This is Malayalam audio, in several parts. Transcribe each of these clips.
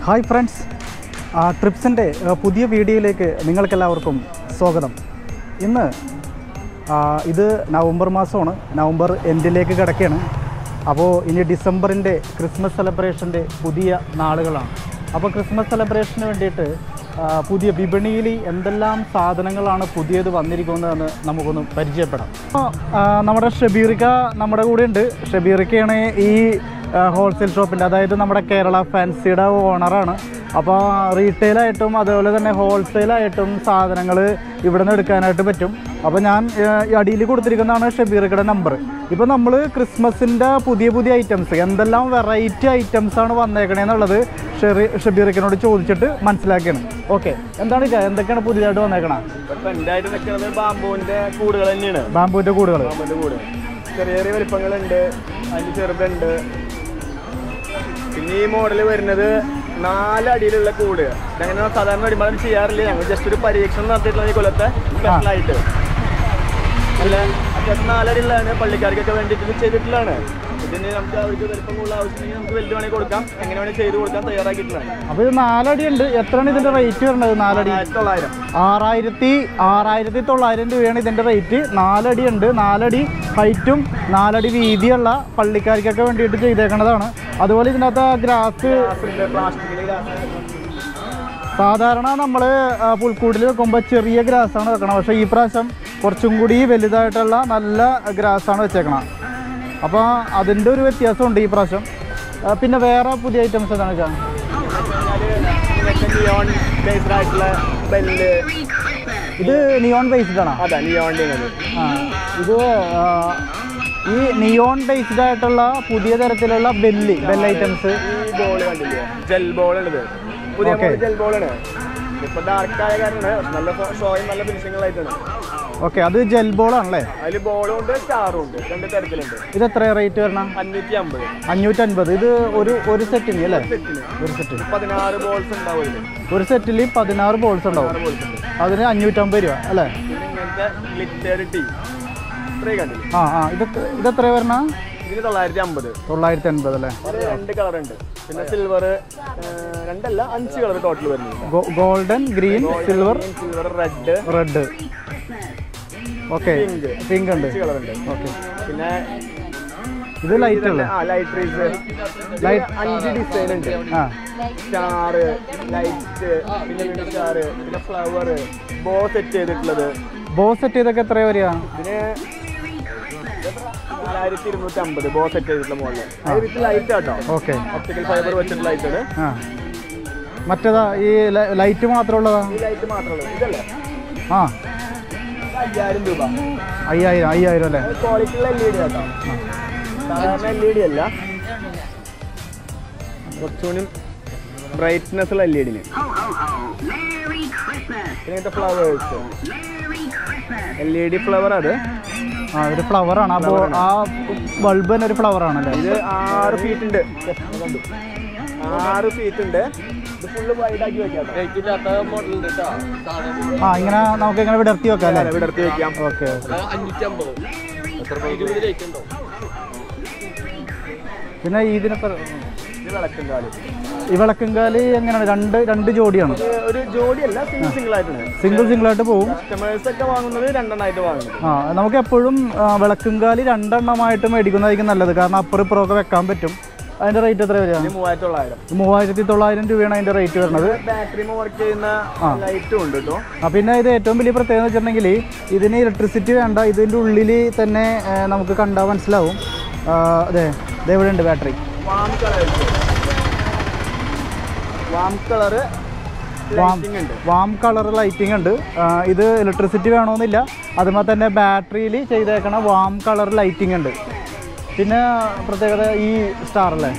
ഹായ് ഫ്രണ്ട്സ് ട്രിപ്സിൻ്റെ പുതിയ വീഡിയോയിലേക്ക് നിങ്ങൾക്കെല്ലാവർക്കും സ്വാഗതം ഇന്ന് ആ, ഇത് നവംബർ മാസമാണ് നവംബർ എൻഡിലേക്ക് കിടക്കുകയാണ് അപ്പോൾ ഇനി ഡിസംബറിൻ്റെ ക്രിസ്മസ് സെലിബ്രേഷൻ്റെ പുതിയ നാളുകളാണ് അപ്പോൾ ക്രിസ്മസ് സെലിബ്രേഷന് വേണ്ടിയിട്ട് ആ, പുതിയ വിപണിയിൽ എന്തെല്ലാം സാധനങ്ങളാണ് പുതിയത് വന്നിരിക്കുന്നതെന്ന് നമുക്കൊന്ന് പരിചയപ്പെടാം അപ്പോൾ ആ, നമ്മുടെ ഷബീറിക്ക നമ്മുടെ കൂടെ ഉണ്ട് ഷബീറിക്കയാണ് ഈ ഹോൾസെയിൽ ഷോപ്പിൻ്റെ അതായത് നമ്മുടെ കേരള ഫാൻസിയുടെ ഓണറാണ് അപ്പോൾ റീറ്റെയിലായിട്ടും അതുപോലെ തന്നെ ഹോൾസെയിലായിട്ടും സാധനങ്ങൾ ഇവിടെ നിന്ന് എടുക്കാനായിട്ട് പറ്റും അപ്പോൾ ഞാൻ അടിയിൽ കൊടുത്തിരിക്കുന്നതാണ് ഷബീറിക്കയുടെ നമ്പർ ഇപ്പോൾ നമ്മൾ ക്രിസ്മസിൻ്റെ പുതിയ പുതിയ ഐറ്റംസ് എന്തെല്ലാം വെറൈറ്റി ഐറ്റംസ് ആണ് വന്നേക്കണേന്നുള്ളത് ഷെറി ഷബീറിക്കനോട് ചോദിച്ചിട്ട് മനസ്സിലാക്കിയാണ് ഓക്കെ എന്താണ് ഇത് എന്തൊക്കെയാണ് പുതിയതായിട്ട് വന്നേക്കണം ഇപ്പൊ എന്തായിട്ട് നിൽക്കുന്നത് ബാമ്പുവിന്റെ കൂടുകൾ തന്നെയാണ് ബാമ്പൂൻ്റെ കൂടുകൾ ബാമ്പുവിന്റെ കൂട് ചെറിയ ചെറിയ വലിപ്പങ്ങളുണ്ട് അതിന് ചെറുതുണ്ട് പിന്നെ ഈ മോഡൽ വരുന്നത് നാലടിയിലുള്ള കൂട് ഇതങ്ങനെ സാധാരണ വരുമ്പോൾ ചെയ്യാറില്ല ഞങ്ങൾ ജസ്റ്റ് ഒരു പരീക്ഷണം നടത്തിയിട്ടുള്ള ഈ കൊല്ലത്തെ സ്പെഷ്യലായിട്ട് അല്ല അത്യാവശ്യം നാലടിയുള്ളതാണ് പള്ളിക്കാർക്കൊക്കെ വേണ്ടിയിട്ട് ചെയ്തിട്ടുള്ളതാണ് ഇതിന് നമുക്ക് അവർക്ക് വലിപ്പം കൂടുതൽ ആവശ്യമെങ്കിൽ നമുക്ക് വലുത് വേണമെങ്കിൽ കൊടുക്കാം എങ്ങനെ വേണമെങ്കിൽ ചെയ്ത് കൊടുക്കാൻ തയ്യാറാക്കിയിട്ടുള്ളതാണ് അപ്പോൾ ഇത് നാലടി ഉണ്ട് എത്രയാണ് ഇതിൻ്റെ റേറ്റ് വരുന്നത് നാലടി ആയിരത്തി തൊള്ളായിരം ആറായിരത്തി ആറായിരത്തി തൊള്ളായിരം രൂപയാണ് ഇതിൻ്റെ റേറ്റ് നാലടി ഉണ്ട് നാലടി ഹൈറ്റും നാലടി വീതിയുള്ള പള്ളിക്കാർക്കൊക്കെ വേണ്ടിയിട്ട് ചെയ്തേക്കുന്നതാണ് അതുപോലെ ഇതിനകത്ത് ഗ്രാസ് പ്ലാസ്റ്റിക്കിന്റെ ഗ്ലാസ് സാധാരണ നമ്മൾ പുൽക്കൂടിൽ വെക്കുമ്പോൾ ചെറിയ ഗ്രാസാണ് വെക്കണം പക്ഷേ ഈ പ്രാവശ്യം കുറച്ചും കൂടി വലുതായിട്ടുള്ള നല്ല ഗ്രാസാണ് വെച്ചേക്കണം അപ്പോൾ അതിൻ്റെ ഒരു വ്യത്യാസമുണ്ട് ഈ പ്രാവശ്യം ആ, പിന്നെ വേറെ പുതിയ ഐറ്റംസ് എന്താണ് വെച്ചാൽ നിയോൺ ബേസ്ഡ് ആയിട്ടുള്ള ബെല്ല് ഇത് നിയോൺ ബേസ്ഡ് ആണോ അതാ നിയോണിന്റെ അത് ആ, ഇത് ആ, ഈ നിയോൺ ബേസ്ഡ് ആയിട്ടുള്ള പുതിയ തരത്തിലുള്ള ബെല്ല് ബെൽ ഐറ്റംസ് ഈ ബോൾ കണ്ടില്ലേ ജെൽ ബോൾ ഉള്ളത് പുതിയ Okay. ജെൽ ബോളാണ് ഇപ്പൊ ഡാർക്ക് ആയ കാരണം നല്ല ഷോയും നല്ല ഫിനിഷിങ്ങളായിട്ടാണ് ഓക്കെ അത് ജെൽ ബോൾ ആണല്ലേ അതിൽ ബോളും ഉണ്ട് സ്റ്റാറും ഉണ്ട് രണ്ട് തരത്തിലുണ്ട് ഇത് എത്ര റേറ്റ് വരണം അഞ്ഞൂറ്റി അമ്പത് അഞ്ഞൂറ്റൻപത് ഇത് ഒരു ഒരു സെറ്റിന് അല്ലേ സെറ്റിന് ഒരു സെറ്റിന് പതിനാറ് ബോൾസ് ഉണ്ടാവും ഇതില് ഒരു സെറ്റിൽ പതിനാറ് ബോൾസ് ഉണ്ടാവും ബോൾസ് ഉണ്ട് അതിന് അഞ്ഞൂറ്റമ്പത് രൂപ അല്ലേ പിന്നെ ഇങ്ങനത്തെ ഗ്ലിറ്റർ ടീ ഇത്രയും കണ്ടില്ല ആ ആ ഇത് ഇതെത്ര വരണ ഇതിന് തൊള്ളായിരത്തി അമ്പത് തൊള്ളായിരത്തി അൻപത് അല്ലേ ഇതില് രണ്ട് കളർ ഉണ്ട് പിന്നെ സിൽവർ രണ്ടല്ല അഞ്ച് കളർ ടോട്ടൽ വരുന്നുണ്ട് golden green silver silver red red okay Pink. Pink ഉണ്ട് അഞ്ച് കളർ ഉണ്ട് ഓക്കെ പിന്നെ ഇത് ലൈറ്റ് അല്ലേ ആ ലൈറ്റ് റീസ് Light. അഞ്ച് ഡിസൈൻ ഉണ്ട് ആ സ്റ്റാർ ലൈറ്റ് പിന്നെ പിന്നെ സ്റ്റാർ പിന്നെ ഫ്ലവർ ബോ സെറ്റ് ചെയ്തിട്ടുള്ളത് ബോ സെറ്റ് ചെയ്തൊക്കെ എത്ര വരിക ഇതിന് നാലായിരത്തി ഇരുന്നൂറ്റി അമ്പത് ബോ സെറ്റ് ചെയ്തിട്ടുള്ള മോഡല് അത് with light auto okay optical fibre വെച്ചിട്ട് ലൈറ്റ് ആണ് ആ മറ്റേതാ ഈ ലൈറ്റ് മാത്രമുള്ളതാ ഈ ലൈറ്റ് മാത്രമേ ഉള്ളൂ ഇതല്ലേ ആ ഇത് അയ്യായിരം രൂപ അയ്യായിരം അയ്യായിരം അല്ലേ ക്വാളിറ്റി ഉള്ള എൽ ഇ ഡി ആട്ടോ സാധാരണ എൽ ഇ ഡി അല്ല കുറച്ചുകൂടി ബ്രൈറ്റ്നെസ് ഉള്ള എൽ ഇ ഡിന് പിന്നെ flowers L E D flower അത് ആ ഒരു flower ആണ് അപ്പോൾ ആ ബൾബ് തന്നെ ഒരു flower ആണല്ലേ ഇത് ആറ് ഫീറ്റ് ഉണ്ട് കണ്ടു ആറ് ഫീറ്റ് ഉണ്ട് ഇത് ഫുള്ള് വൈഡ് ആക്കി വെക്കാം മോഡൽ ഉണ്ട് ആ ഇങ്ങനെ നമുക്ക് ഇങ്ങനെ വിടർത്തി വെക്കാം അല്ലേ വിടർത്തി വെക്കാം ഓക്കെ പിന്നെ ഇതിനൊക്കെ ഇത് വിളക്കും കാല് ഈ വിളക്കുംകാല് എങ്ങനെയാണ് രണ്ട് രണ്ട് ജോഡിയാണ് ഇത് ഒരു ജോഡിയല്ല സിംഗിൾ സിംഗിൾ ആയിട്ടാണ് സിംഗിൾ സിംഗിൾ ആയിട്ട് പോകും കസ്റ്റമേഴ്സ് ഒക്കെ വാങ്ങുന്നത് രണ്ടെണ്ണമായിട്ട് വാങ്ങുന്നത് ആ നമുക്ക് എപ്പോഴും വിളക്കുംകാല് രണ്ടെണ്ണമായിട്ട് മേടിക്കുന്നതായിരിക്കും നല്ലത് കാരണം അപ്പുറം ഇപ്പുറമൊക്കെ വെക്കാൻ പറ്റും അതിൻ്റെ റേറ്റ് എത്ര വരിക ഇത് മൂവായിരത്തി തൊള്ളായിരം മൂവായിരത്തി തൊള്ളായിരം രൂപയാണ് അതിൻ്റെ റേറ്റ് വരുന്നത് ബാറ്ററി വർക്ക് ചെയ്യുന്ന ലൈറ്റും ഉണ്ട് കേട്ടോ ആ പിന്നെ ഇത് ഏറ്റവും വലിയ പ്രത്യേകത എന്ന് വെച്ചിട്ടുണ്ടെങ്കിൽ ഇതിന് ഇലക്ട്രിസിറ്റി വേണ്ട ഇതിൻ്റെ ഉള്ളിൽ തന്നെ ആ, നമുക്ക് കണ്ടാൽ മനസ്സിലാവും ആ, അതെ ഇത് ഇവിടെ ഉണ്ട് battery warm colour warm colour lighting ഉണ്ട് വാം കളർ ലൈറ്റിംഗ് ഉണ്ട് ആ, ഇത് ഇലക്ട്രിസിറ്റി വേണമെന്നില്ല അതുപോലെ തന്നെ ബാറ്ററിയിൽ ചെയ്തേക്കണ വാം കളർ ലൈറ്റിംഗ് ഉണ്ട് പിന്നെ പ്രത്യേകത ഈ സ്റ്റാർ അല്ലേ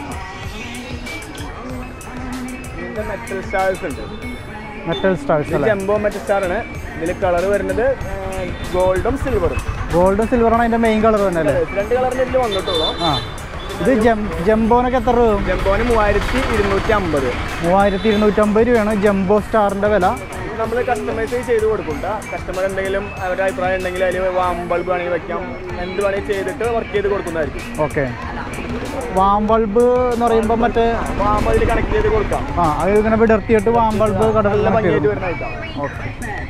ഇതിന്റെ മെറ്റൽ സ്റ്റാർസ് ഉണ്ട് മെറ്റൽ സ്റ്റാർസ് ഇത് അല്ലേ ജംബോ മെറ്റൽ സ്റ്റാർ ആണ് ഇതിൽ കളർ വരുന്നത് ഗോൾഡും സിൽവറും ഗോൾഡും സിൽവറാണ് അതിൻ്റെ മെയിൻ കളർ തന്നെ അല്ലേ രണ്ട് കളറിന്റെ ഇതിൽ വന്നിട്ടുള്ളൂ ആ ഇത് ജം ജംബോനൊക്കെ എത്ര രൂപ ജംബോന് മൂവായിരത്തി ഇരുന്നൂറ്റി അമ്പത് മൂവായിരത്തി ഇരുന്നൂറ്റമ്പത് രൂപയാണ് ജംബോ സ്റ്റാറിൻ്റെ വില നമ്മൾ കസ്റ്റമൈസ് ചെയ്ത് കൊടുക്കും കസ്റ്റമർ എന്തെങ്കിലും അവരുടെ അഭിപ്രായം ഉണ്ടെങ്കിൽ അതിൽ വാം ബൾബ് വേണമെങ്കിൽ വെക്കാം എന്ത് വേണമെങ്കിൽ ചെയ്തിട്ട് വർക്ക് ചെയ്ത് കൊടുക്കുന്നതായിരിക്കും ഓക്കെ വാം ബൾബ് എന്ന് പറയുമ്പോൾ മറ്റേ വാം അതിൽ കണക്ട് ചെയ്ത് കൊടുക്കാം ആ അത് ഇങ്ങനെ വിടർത്തിയിട്ട് വാം ബൾബ് കടലിൽ നല്ല ഭംഗിയായിട്ട് കണക്ട് വരുന്നതായിട്ടാണ് ഓക്കെ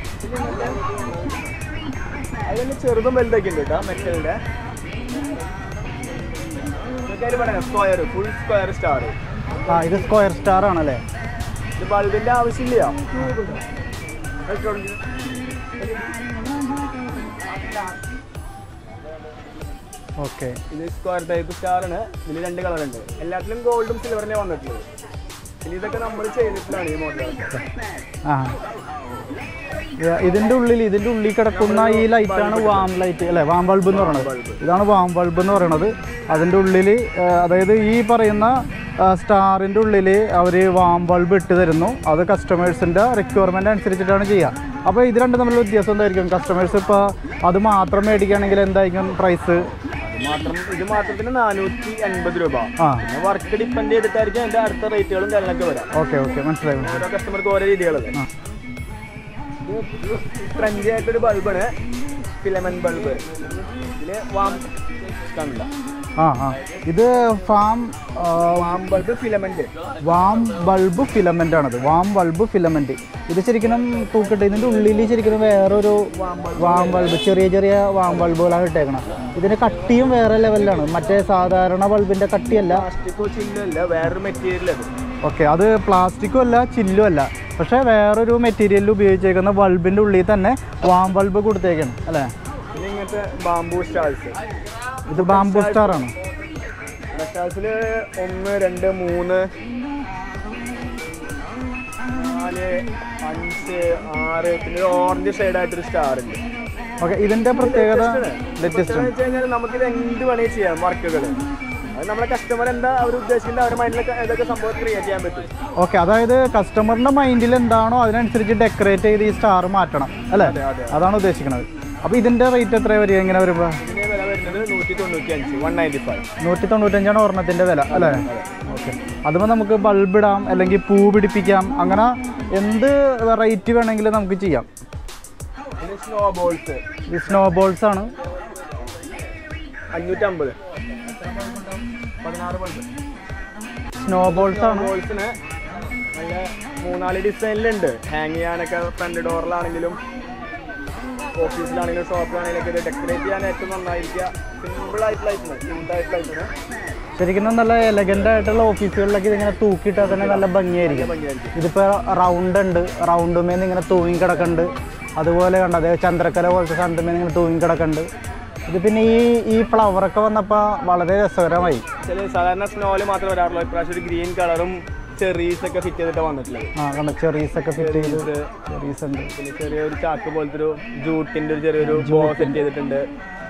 അതിന് ചെറുതും വലുതൊക്കെ ഉണ്ട് കേട്ടോ മെറ്റലിന്റെ സ്ക്വയർ ഫുൾ സ്ക്വയർ സ്റ്റാർ ആ ഇത് സ്ക്വയർ സ്റ്റാർ ആണല്ലേ ഇത് ബൾബിന്റെ ആവശ്യമില്ല ഓക്കെ ഇത് സ്ക്വയർ ടൈപ്പ് സ്റ്റാർ ആണ് ഇതിൽ രണ്ട് കളർ ഉണ്ട് എല്ലാത്തിലും ഗോൾഡും സിൽവറിനെ വന്നിട്ടുള്ളത് പിന്നെ ഇതൊക്കെ നമ്മൾ ചെയ്തിട്ടുള്ളതാണ് ഈ മോഡലൊക്കെ ആ ഇത് ഇതിന്റെ ഉള്ളിൽ ഇതിന്റെ ഉള്ളിൽ കിടക്കുന്ന ഈ ലൈറ്റാണ് വാം ലൈറ്റ് അല്ലെ വാം ബൾബ് എന്ന് പറയുന്നത് ഇതാണ് വാം ബൾബ് എന്ന് പറയുന്നത് അതിന്റെ ഉള്ളിൽ അതായത് ഈ പറയുന്ന സ്റ്റാറിന്റെ ഉള്ളിൽ അവർ വാം ബൾബ് ഇട്ട് തരുന്നു അത് കസ്റ്റമേഴ്സിന്റെ റിക്വയർമെന്റ് അനുസരിച്ചിട്ടാണ് ചെയ്യുക അപ്പോൾ ഇത് രണ്ടും തമ്മിലുള്ള വ്യത്യാസം എന്തായിരിക്കും കസ്റ്റമേഴ്സ് ഇപ്പോൾ അത് മാത്രം മേടിക്കുകയാണെങ്കിൽ എന്തായിരിക്കും പ്രൈസ് അത് മാത്രം ഇത് മാത്രത്തിന് നാനൂറ്റി എൺപത് രൂപ ആ പിന്നെ വർക്ക് ഡിപ്പെൻഡ് ചെയ്തിട്ടായിരിക്കും അതിന്റെ അടുത്ത റേറ്റുകളും കാര്യങ്ങളൊക്കെ വരാം ഓക്കെ ഓക്കെ മനസ്സിലായി ഓരോ കസ്റ്റമർക്ക് ഓരോ രീതികളുണ്ട് ആ. ഇത് ട്രെൻഡി ആയിട്ടൊരു ബൾബാണ് ഫിലമെന്റ് ബൾബ് ഇതില് വാം കണ്ട ആ ആ ഇത് ഫാം warm bulb filament warm bulb filament ആണത് വാം ബൾബ് ഫിലമെന്റ് ഇത് ശരിക്കും തൂക്കിട്ട് ഇതിന്റെ ഉള്ളിൽ ശരിക്കും വേറൊരു വാം ബൾബ് ചെറിയ ചെറിയ വാം ബൾബുകളാണ് ഇട്ടേക്കണം ഇതിന്റെ കട്ടിയും വേറെ ലെവലിലാണ് മറ്റേ സാധാരണ ബൾബിന്റെ കട്ടിയല്ല പ്ലാസ്റ്റിക്കോ ചില്ലല്ല വേറൊരു മെറ്റീരിയൽ അത് ഓക്കെ അത് പ്ലാസ്റ്റിക്കും അല്ല ചില്ലും അല്ല പക്ഷേ വേറൊരു മെറ്റീരിയലിൽ ഉപയോഗിച്ചേക്കുന്ന ബൾബിന്റെ ഉള്ളിൽ തന്നെ വാം ബൾബ് കൊടുത്തേക്കാണ് അല്ലേ പിന്നെ ഇങ്ങനത്തെ ബാംബൂ സ്റ്റാൾസ് ഇത് ബാംബു സ്റ്റാർ ആണ് സ്റ്റാൾസില് ഒന്ന് രണ്ട് മൂന്ന് നാല് അഞ്ച് ആറ് പിന്നെ ഒരു ഓറഞ്ച് ഷെയ്ഡായിട്ടൊരു സ്റ്റാർ ഉണ്ട് ഓക്കെ ഇതിന്റെ പ്രത്യേകത ലേറ്റസ്റ്റ് എന്ന് വെച്ച് കഴിഞ്ഞാൽ നമുക്കിത് എന്ത് വേണമെങ്കിൽ ചെയ്യാം വർക്കുകൾ അത് നമ്മുടെ കസ്റ്റമർ എന്താ അവർ ഉദ്ദേശിക്കുന്നത് അവരുടെ മൈൻഡിലൊക്കെ ഇതൊക്കെ സംഭവം ക്രിയേറ്റ് ചെയ്യാൻ പറ്റും ഓക്കെ അതായത് കസ്റ്റമറിന്റെ മൈൻഡിൽ എന്താണോ അതിനനുസരിച്ച് ഡെക്കറേറ്റ് ചെയ്ത് ഈ സ്റ്റാർ മാറ്റണം അല്ലേ അതെ അതെ അതാണ് ഉദ്ദേശിക്കുന്നത് അപ്പോൾ ഇതിന്റെ റേറ്റ് എത്ര വരിക എങ്ങനെ വരുമ്പോൾ ഇതിന്റെ വില വരുന്നത് നൂറ്റി തൊണ്ണൂറ്റി അഞ്ച് വൺ നയൻറ്റി ഫൈവ് നൂറ്റി തൊണ്ണൂറ്റഞ്ചാണ് ഒരെണ്ണത്തിന്റെ വില അല്ലേ ഓക്കെ അതുമ്പോൾ നമുക്ക് ബൾബ് ഇടാം അല്ലെങ്കിൽ പൂ പിടിപ്പിക്കാം അങ്ങനെ എന്ത് വെറൈറ്റി വേണമെങ്കിലും നമുക്ക് ചെയ്യാം പിന്നെ സ്നോ ബോൾസ് ഈ സ്നോ ബോൾസ് ആണ് അഞ്ഞൂറ്റമ്പത് പതിനാറ് ബൾബ് സ്നോ ബോൾസ് ആണ് ബോൾസിന് നല്ല മൂന്നാല് ഡിസൈനിലുണ്ട് ഹാങ് ചെയ്യാനൊക്കെ ഫ്രണ്ട് ഡോറിലാണെങ്കിലും ഓഫീസിലാണെങ്കിലും ഷോപ്പിലാണെങ്കിലും ഒക്കെ ഇത് ഡെക്കറേറ്റ് ചെയ്യാൻ ഏറ്റവും നന്നായിരിക്കുക സിമ്പിൾ ആയിട്ടുള്ള ഐറ്റം സിമ്പിൾ ആയിട്ടുള്ള ഐറ്റം ശരിക്കും നല്ല എലഗൻ്റ് ആയിട്ടുള്ള ഓഫീസുകളിലൊക്കെ ഇതിങ്ങനെ തൂക്കിയിട്ടാൽ തന്നെ നല്ല ഭംഗിയായിരിക്കും ഭംഗിയായിരിക്കും ഇതിപ്പോൾ റൗണ്ട് ഉണ്ട് റൗണ്ടുമേന്ന് ഇങ്ങനെ തൂങ്ങി കിടക്കുന്നുണ്ട് അതുപോലെ കണ്ട അതേ ചന്ദ്രക്കല പോലത്തെ സാധനത്തുമേന്ന് ഇങ്ങനെ തൂങ്ങി കിടക്കുന്നുണ്ട് ഇത് പിന്നെ ഈ ഈ ഫ്ലവറൊക്കെ വന്നപ്പോൾ വളരെ രസകരമായി ചില സാധാരണ സ്നോയിൽ മാത്രമേ വരാറുള്ളൂ ഇപ്രാവശ്യം ഒരു ഗ്രീൻ കളറും ചെറീസ് ഒക്കെ ഫിറ്റ് ചെയ്തിട്ട് വന്നിട്ടുള്ളത് ആ കണ്ട ചെറീസ് ഒക്കെ ഫിറ്റ് ചെയ്ത് ഇത് ചെറീസ് ഉണ്ട് പിന്നെ ചെറിയൊരു ചാക്ക് പോലത്തെ ഒരു ജൂട്ടിന്റെ ഒരു ചെറിയൊരു ബോ സെറ്റ് ചെയ്തിട്ടുണ്ട്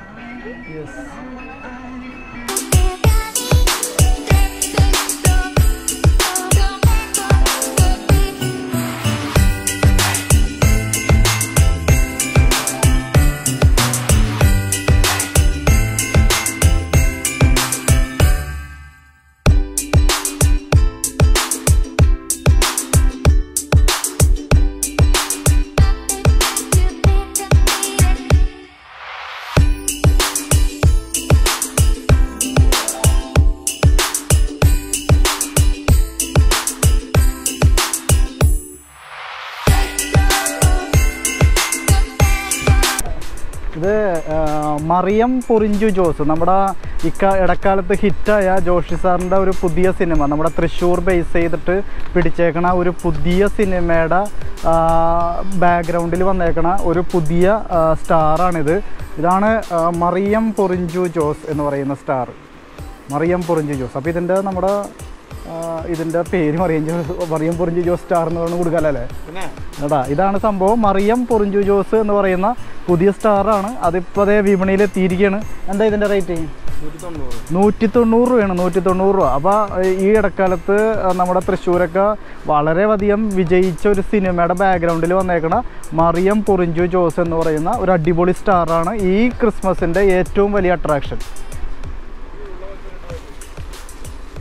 ഇത് ആ, മറിയം പൊറിഞ്ചു ജോസ് നമ്മുടെ ഇക്ക ഇടക്കാലത്ത് ഹിറ്റായ ജോഷി സാറിൻ്റെ ഒരു പുതിയ സിനിമ നമ്മുടെ തൃശ്ശൂർ ബേസ് ചെയ്തിട്ട് പിടിച്ചേക്കണ ഒരു പുതിയ സിനിമയുടെ ബാക്ക്ഗ്രൗണ്ടിൽ വന്നേക്കണ ഒരു പുതിയ ആ, സ്റ്റാറാണിത് ഇതാണ് ആ, മറിയം പൊറിഞ്ചു ജോസ് എന്ന് പറയുന്ന സ്റ്റാർ മറിയം പൊറിഞ്ചു ജോസ് അപ്പോൾ ഇതിൻ്റെ നമ്മുടെ ആ, ഇതിൻ്റെ പേര് മറിയം ജോസ് മറിയം പൊറിഞ്ചു ജോസ് സ്റ്റാർ എന്ന് പറഞ്ഞു കൊടുക്കാമല്ലേ പിന്നെ എടാ ഇതാണ് സംഭവം മറിയം പൊറിഞ്ചു ജോസ് എന്ന് പറയുന്ന പുതിയ സ്റ്റാറാണ് അതിപ്പോൾ അതേ വിപണിയിൽ എത്തിയിരിക്കുകയാണ് എന്താ ഇതിൻ്റെ റേറ്റ് നൂറ്റി തൊണ്ണൂറ് നൂറ്റി തൊണ്ണൂറ് രൂപയാണ് നൂറ്റി തൊണ്ണൂറ് രൂപ അപ്പോൾ ഈ ഇടക്കാലത്ത് നമ്മുടെ തൃശ്ശൂരൊക്കെ വളരെ അധികം വിജയിച്ച ഒരു സിനിമയുടെ ബാക്ക്ഗ്രൗണ്ടിൽ വന്നേക്കണ മറിയം പൊറിഞ്ചു ജോസ് എന്ന് പറയുന്ന ഒരു അടിപൊളി സ്റ്റാറാണ് ഈ ക്രിസ്മസിൻ്റെ ഏറ്റവും വലിയ അട്രാക്ഷൻ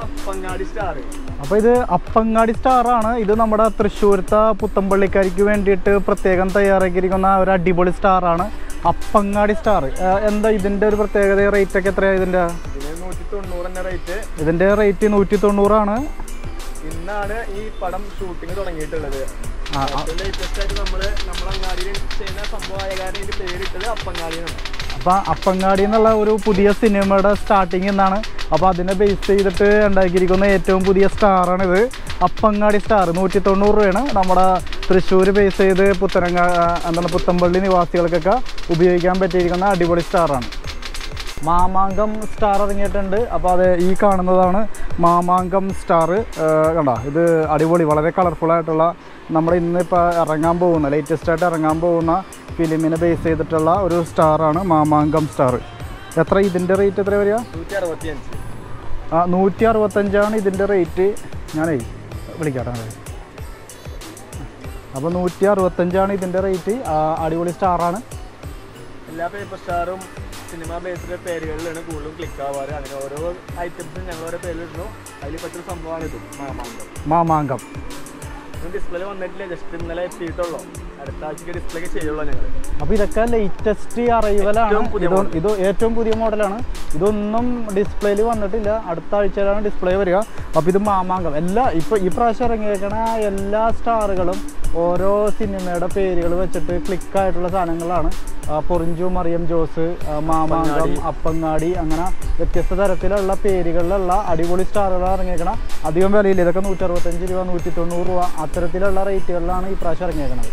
അപ്പങ്ങാടി സ്റ്റാർ അപ്പോൾ ഇത് അപ്പങ്ങാടി സ്റ്റാറാണ് ഇത് നമ്മുടെ തൃശ്ശൂരത്തെ പുത്തമ്പള്ളിക്കാരിക്ക് വേണ്ടിയിട്ട് പ്രത്യേകം തയ്യാറാക്കിയിരിക്കുന്ന ഒരു അടിപൊളി സ്റ്റാറാണ് അപ്പങ്ങാടി സ്റ്റാർ എന്താ ഇതിൻ്റെ ഒരു പ്രത്യേകത റേറ്റ് ഒക്കെ എത്രയാണ് ഇതിൻ്റെ ഇതിന് നൂറ്റി തൊണ്ണൂറ് തന്നെ റേറ്റ് ഇതിൻ്റെ റേറ്റ് നൂറ്റി തൊണ്ണൂറാണ് ഇന്നാണ് ഈ പടം ഷൂട്ടിംഗ് തുടങ്ങിയിട്ടുള്ളത് ആ, ആ. ലേറ്റസ്റ്റ് ആയിട്ട് നമ്മള് നമ്മളെ അങ്ങാടിയിൽ ചെയ്യുന്ന സംഭവമായ കാരണം ഇതിന്റെ പേരിട്ടത് അപ്പങ്ങാടി എന്നാണ് അപ്പോൾ അപ്പങ്ങാടി എന്നുള്ള ഒരു പുതിയ സിനിമയുടെ സ്റ്റാർട്ടിങ് എന്നാണ് അപ്പോൾ അതിനെ ബേസ് ചെയ്തിട്ട് ഉണ്ടാക്കിയിരിക്കുന്ന ഏറ്റവും പുതിയ സ്റ്റാറാണിത് അപ്പങ്ങാടി സ്റ്റാർ നൂറ്റി തൊണ്ണൂറ് രൂപയാണ് നമ്മുടെ തൃശ്ശൂർ ബേസ് ചെയ്ത് പുത്തനങ്ങ ആ, എന്താണ് പുത്തമ്പള്ളി നിവാസികൾക്കൊക്കെ ഉപയോഗിക്കാൻ പറ്റിയിരിക്കുന്ന അടിപൊളി സ്റ്റാറാണ് മാമാങ്കം സ്റ്റാർ ഇറങ്ങിയിട്ടുണ്ട് അപ്പോൾ അത് ഈ കാണുന്നതാണ് മാമാങ്കം സ്റ്റാർ കണ്ടോ ഇത് അടിപൊളി വളരെ കളർഫുൾ ആയിട്ടുള്ള നമ്മുടെ ഇന്ന് ഇപ്പോൾ ഇറങ്ങാൻ പോകുന്ന ലേറ്റസ്റ്റ് ആയിട്ട് ഇറങ്ങാൻ പോകുന്ന ഫിലിമിനെ ബേസ് ചെയ്തിട്ടുള്ള ഒരു സ്റ്റാറാണ് മാമാങ്കം സ്റ്റാർ എത്ര ഇതിൻ്റെ റേറ്റ് എത്ര വരിക നൂറ്റി അറുപത്തി അഞ്ച് ആ നൂറ്റി അറുപത്തഞ്ചാണ് ഇതിൻ്റെ റേറ്റ് ഞാനേ വിളിക്കാട്ടെ അങ്ങോട്ട്. അപ്പോൾ നൂറ്റി അറുപത്തഞ്ചാണ് ഇതിൻ്റെ റേറ്റ് അടിപൊളി സ്റ്റാറാണ് എല്ലാ പേപ്പർ സ്റ്റാറും സിനിമ ബേസ്ഡ് പേരുകളിലാണ് കൂടുതലും ക്ലിക്ക് ആവാറ് അങ്ങനെ ഓരോ ഐറ്റംസും ഞങ്ങൾ ഓരോ പേരിലിടുന്നു അതിൽ പെട്ടൊരു സംഭവമാണ് ഇത് മാമാങ്കം മാമാങ്കം ഡിസ്പ്ലേ വന്നിട്ടില്ല ജസ്റ്റ് ഇന്നലെ എത്തിയിട്ടുള്ളൂ അടുത്ത ആഴ്ചക്ക് ഡിസ്പ്ലേ ഒക്കെ ചെയ്യുള്ളൂ ഞങ്ങൾ അപ്പോൾ ഇതൊക്കെ ലേറ്റസ്റ്റ് അറൈവലാണ് ഏറ്റവും പുതിയ ഇത് ഇത് ഏറ്റവും പുതിയ മോഡലാണ് ഇതൊന്നും ഡിസ്പ്ലേയിൽ വന്നിട്ടില്ല അടുത്ത ആഴ്ചയിലാണ് ഡിസ്പ്ലേ വരിക അപ്പോൾ ഇത് മാമാങ്കം എല്ലാ ഇപ്പോൾ ഈ പ്രാവശ്യം ഇറങ്ങിയേക്കണ എല്ലാ സ്റ്റാറുകളും ഓരോ സിനിമയുടെ പേരുകൾ വെച്ചിട്ട് ക്ലിക്കായിട്ടുള്ള സാധനങ്ങളാണ് ആ, പൊറിഞ്ചു മറിയം ജോസ് ആ, മാമാങ്കം അപ്പങ്ങാടി അങ്ങനെ വ്യത്യസ്ത തരത്തിലുള്ള പേരുകളിലുള്ള അടിപൊളി സ്റ്റാറുകൾ ഇറങ്ങിയേക്കണം അധികം വിലയില്ല ഇതൊക്കെ നൂറ്ററുപത്തഞ്ച് രൂപ നൂറ്റി തൊണ്ണൂറ് രൂപ അത്തരത്തിലുള്ള റേറ്റുകളിലാണ് ഈ പ്രാവശ്യം ഇറങ്ങിയേക്കണത്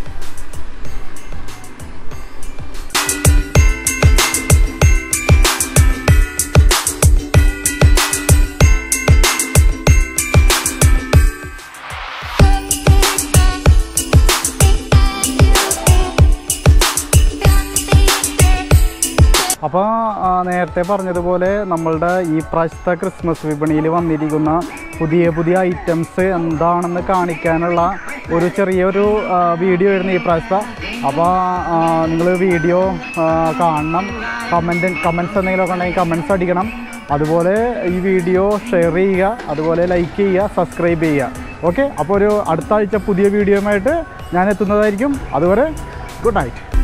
അപ്പോൾ നേരത്തെ പറഞ്ഞതുപോലെ നമ്മളുടെ ഈ പ്രാവശ്യത്തെ ക്രിസ്മസ് വിപണിയിൽ വന്നിരിക്കുന്ന പുതിയ പുതിയ ഐറ്റംസ് എന്താണെന്ന് കാണിക്കാനുള്ള ഒരു ചെറിയൊരു ആ, വീഡിയോ ആയിരുന്നു ഈ പ്രാവശ്യത്തെ അപ്പോൾ നിങ്ങൾ വീഡിയോ ആ, കാണണം കമൻറ്റ് കമൻസ് എന്തെങ്കിലുമൊക്കെ ഉണ്ടെങ്കിൽ കമൻസ് അടിക്കണം അതുപോലെ ഈ വീഡിയോ ഷെയർ ചെയ്യുക അതുപോലെ ലൈക്ക് ചെയ്യുക സബ്സ്ക്രൈബ് ചെയ്യുക ഓക്കെ അപ്പോൾ ഒരു അടുത്ത ആഴ്ച പുതിയ വീഡിയോയുമായിട്ട് ഞാൻ എത്തുന്നതായിരിക്കും അതുവരെ ഗുഡ് നൈറ്റ്